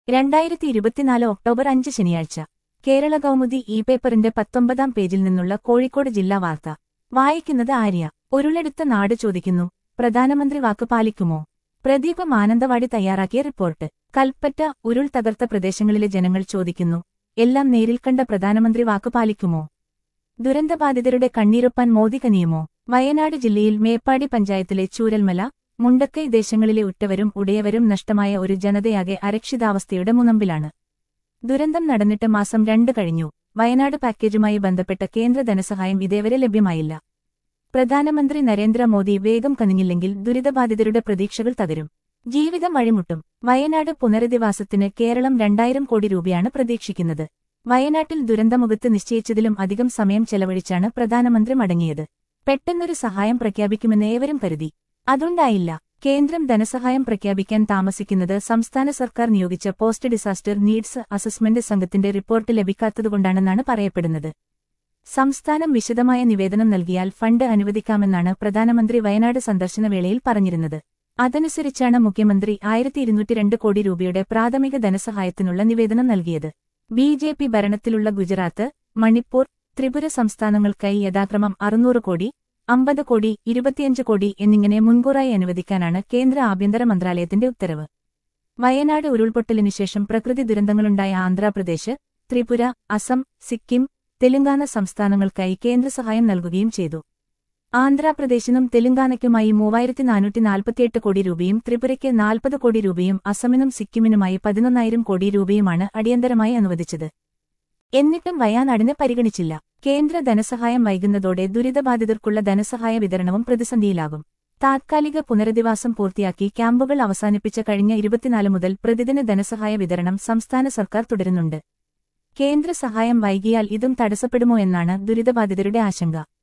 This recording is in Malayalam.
രണ്ടായിരത്തി ഇരുപത്തിനാല് ഒക്ടോബർ അഞ്ച് ശനിയാഴ്ച കേരള കൗമുദി ഇ പേപ്പറിന്റെ പത്തൊമ്പതാം പേജിൽ നിന്നുള്ള കോഴിക്കോട് ജില്ലാ വാർത്ത വായിക്കുന്നത് ആര്യ ഉരുളെടുത്ത നാട് ചോദിക്കുന്നു പ്രധാനമന്ത്രി വാക്ക് പാലിക്കുമോ പ്രദീപ് മാനന്തവാടി തയ്യാറാക്കിയ റിപ്പോർട്ട് കൽപ്പറ്റ ഉരുൾ തകർത്ത പ്രദേശങ്ങളിലെ ജനങ്ങൾ ചോദിക്കുന്നു എല്ലാം നേരിൽ കണ്ട പ്രധാനമന്ത്രി വാക്ക് പാലിക്കുമോ ദുരന്തബാധിതരുടെ കണ്ണീരൊപ്പാൻ മോദി കനിയുമോ വയനാട് ജില്ലയിൽ മേപ്പാടി പഞ്ചായത്തിലെ ചൂരൽമല മുണ്ടക്കൈ ദേശങ്ങളിലെ ഉറ്റവരും ഉടയവരും നഷ്ടമായ ഒരു ജനതയാകെ അരക്ഷിതാവസ്ഥയുടെ മുനമ്പിലാണ് ദുരന്തം നടന്നിട്ട് മാസം രണ്ട് കഴിഞ്ഞു വയനാട് പാക്കേജുമായി ബന്ധപ്പെട്ട കേന്ദ്ര ധനസഹായം ഇതേവരെ ലഭ്യമായില്ല പ്രധാനമന്ത്രി നരേന്ദ്രമോദി വേഗം കനിഞ്ഞില്ലെങ്കിൽ ദുരിതബാധിതരുടെ പ്രതീക്ഷകൾ തകരും ജീവിതം വഴിമുട്ടും വയനാട് പുനരധിവാസത്തിന് കേരളം രണ്ടായിരം കോടി രൂപയാണ് പ്രതീക്ഷിക്കുന്നത് വയനാട്ടിൽ ദുരന്തമുഖത്ത് നിശ്ചയിച്ചതിലും അധികം സമയം ചെലവഴിച്ചാണ് പ്രധാനമന്ത്രി മടങ്ങിയത് പെട്ടെന്നൊരു സഹായം പ്രഖ്യാപിക്കുമെന്ന് ഏവരും കരുതി അതുണ്ടായില്ല കേന്ദ്രം ധനസഹായം പ്രഖ്യാപിക്കാൻ താമസിക്കുന്നത് സംസ്ഥാന സർക്കാർ നിയോഗിച്ച പോസ്റ്റ് ഡിസാസ്റ്റർ നീഡ്സ് അസസ്മെന്റ് സംഘത്തിന്റെ റിപ്പോർട്ട് ലഭിക്കാത്തതുകൊണ്ടാണെന്നാണ് പറയപ്പെടുന്നത് സംസ്ഥാനം വിശദമായ നിവേദനം നൽകിയാൽ ഫണ്ട് അനുവദിക്കാമെന്നാണ് പ്രധാനമന്ത്രി വയനാട് സന്ദർശനവേളയിൽ പറഞ്ഞിരുന്നത് അതനുസരിച്ചാണ് മുഖ്യമന്ത്രി ആയിരത്തി ഇരുന്നൂറ്റിരണ്ട് കോടി രൂപയുടെ പ്രാഥമിക ധനസഹായത്തിനുള്ള നിവേദനം നൽകിയത് ബി ജെ പി ഭരണത്തിലുള്ള ഗുജറാത്ത് മണിപ്പൂർ ത്രിപുര സംസ്ഥാനങ്ങൾക്കായി യഥാക്രമം അറുന്നൂറ് കോടി അമ്പത് കോടി ഇരുപത്തിയഞ്ച് കോടി എന്നിങ്ങനെ മുൻകൂറായി അനുവദിക്കാനാണ് കേന്ദ്ര ആഭ്യന്തര മന്ത്രാലയത്തിന്റെ ഉത്തരവ് വയനാട് ഉരുൾപൊട്ടലിനു ശേഷം പ്രകൃതി ദുരന്തങ്ങളുണ്ടായ ആന്ധ്രാപ്രദേശ് ത്രിപുര അസം സിക്കിം തെലങ്കാന സംസ്ഥാനങ്ങൾക്കായി കേന്ദ്രസഹായം നൽകുകയും ചെയ്തു ആന്ധ്രാപ്രദേശിനും തെലങ്കാനയ്ക്കുമായി മൂവായിരത്തി നാനൂറ്റി നാൽപ്പത്തിയെട്ട് കോടി രൂപയും ത്രിപുരയ്ക്ക് നാൽപ്പത് കോടി രൂപയും അസമിനും സിക്കിമിനുമായി പതിനൊന്നായിരം കോടി രൂപയുമാണ് അടിയന്തരമായി അനുവദിച്ചത് എന്നിട്ടും വയനാടിനെ പരിഗണിച്ചില്ല കേന്ദ്ര ധനസഹായം വൈകുന്നതോടെ ദുരിതബാധിതർക്കുള്ള ധനസഹായ വിതരണവും പ്രതിസന്ധിയിലാകും താത്കാലിക പുനരധിവാസം പൂർത്തിയാക്കി ക്യാമ്പുകൾ അവസാനിപ്പിച്ച കഴിഞ്ഞ ഇരുപത്തിനാല് മുതൽ പ്രതിദിന ധനസഹായ വിതരണം സംസ്ഥാന സർക്കാർ തുടരുന്നുണ്ട് കേന്ദ്ര സഹായം വൈകിയാൽ ഇതും തടസ്സപ്പെടുമോ എന്നാണ് ദുരിതബാധിതരുടെ ആശങ്ക